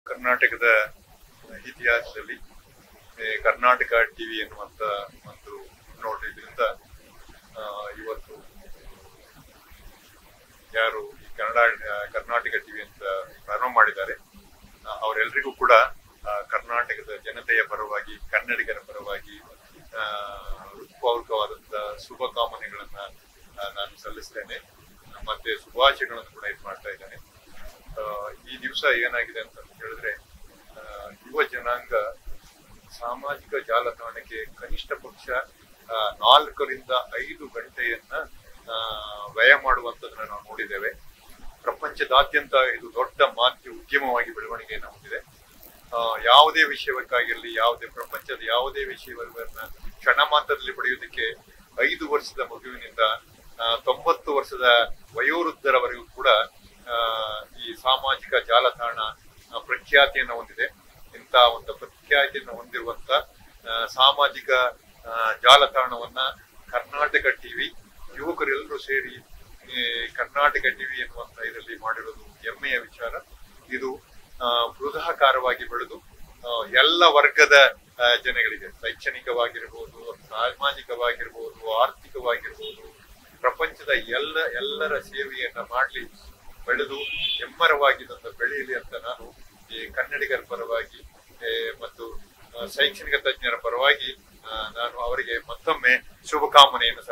ಕರ್ನಾಟಕದ ಇತಿಹಾಸದಲ್ಲಿ ಏ, ಕರ್ನಾಟಕ ಟಿವಿ ಎನ್ನುವಂತ ಒಂದು ನೋಡಿದ್ರಿಂದ ಆ, ಇವತ್ತು ಯಾರು ಈ ಕನ್ನಡ ಆ, ಕರ್ನಾಟಕ ಟಿವಿ ಅಂತ ಪ್ರಾರಂಭ ಮಾಡಿದ್ದಾರೆ ಆ, ಅವರೆಲ್ಲರಿಗೂ ಕೂಡ ಆ, ಕರ್ನಾಟಕದ ಜನತೆಯ ಪರವಾಗಿ ಕನ್ನಡಿಗರ ಪರವಾಗಿ ಆ, ಹೃತ್ಪೂರ್ವಕವಾದಂತ ಶುಭ ಕಾಮನೆಗಳನ್ನ ಆ, ನಾನು ಸಲ್ಲಿಸ್ತೇನೆ ಮತ್ತೆ ಶುಭಾಶಯಗಳನ್ನು ಕೂಡ ಇದು ಮಾಡ್ತಾ ಇದ್ದೇನೆ ಆ, ಈ ದಿವಸ ಏನಾಗಿದೆ ಅಂತ ಹೇಳಿದ್ರೆ ಆ, ಯುವ ಜನಾಂಗ ಸಾಮಾಜಿಕ ಜಾಲತಾಣಕ್ಕೆ ಕನಿಷ್ಠ ಪಕ್ಷ ಆ, ನಾಲ್ಕರಿಂದ ಐದು ಗಂಟೆಯನ್ನ ಆ, ವ್ಯಯ ಮಾಡುವಂತದನ್ನ ನಾವು ನೋಡಿದ್ದೇವೆ ಪ್ರಪಂಚದಾದ್ಯಂತ ಇದು ದೊಡ್ಡ ಮಾಧ್ಯಮ ಉದ್ಯಮವಾಗಿ ಬೆಳವಣಿಗೆಯನ್ನು ಹೊಂದಿದೆ ಆ, ಯಾವುದೇ ವಿಷಯಕ್ಕಾಗಿರಲಿ ಯಾವುದೇ ಪ್ರಪಂಚದ ಯಾವುದೇ ವಿಷಯವನ್ನ ಕ್ಷಣ ಮಾತ್ರದಲ್ಲಿ ಪಡೆಯುವುದಕ್ಕೆ ಐದು ವರ್ಷದ ಮಗುವಿನಿಂದ ಆ, ತೊಂಬತ್ತು ವರ್ಷದ ವಯೋವೃದ್ಧರವರೆಗೂ ಕೂಡ ಆ, ಈ ಸಾಮಾಜಿಕ ಜಾಲತಾಣ ಆ, ಪ್ರಖ್ಯಾತಿಯನ್ನು ಹೊಂದಿದೆ ಇಂಥ ಒಂದು ಪ್ರಖ್ಯಾತಿಯನ್ನು ಹೊಂದಿರುವಂತ ಆ, ಸಾಮಾಜಿಕ ಆ, ಜಾಲತಾಣವನ್ನ ಕರ್ನಾಟಕ ಟಿವಿ ಯುವಕರೆಲ್ಲರೂ ಸೇರಿ ಈ ಕರ್ನಾಟಕ ಟಿವಿ ಎನ್ನುವಂತ ಇದರಲ್ಲಿ ಮಾಡಿರೋದು ಹೆಮ್ಮೆಯ ವಿಚಾರ ಇದು ಆ, ಬೃಹದಾಕಾರವಾಗಿ ಬೆಳೆದು ಆ, ಎಲ್ಲ ವರ್ಗದ ಆ, ಜನಗಳಿಗೆ ಶೈಕ್ಷಣಿಕವಾಗಿರ್ಬೋದು ಸಾಮಾಜಿಕವಾಗಿರ್ಬೋದು ಆರ್ಥಿಕವಾಗಿರ್ಬೋದು ಪ್ರಪಂಚದ ಎಲ್ಲ ಎಲ್ಲರ ಸೇವೆಯನ್ನ ಮಾಡ್ಲಿ ಬೆಳೆದು ಹೆಮ್ಮರವಾಗಿ ಇದೊಂದು ಬೆಳೆಯಲಿ ಅಂತ ನಾನು ಈ ಕನ್ನಡಿಗರ ಪರವಾಗಿ ಏ, ಮತ್ತು ಆ, ಶೈಕ್ಷಣಿಕ ತಜ್ಞರ ಪರವಾಗಿ ಆ, ನಾನು ಅವರಿಗೆ ಮತ್ತೊಮ್ಮೆ ಶುಭಕಾಮನೆಯನ್ನು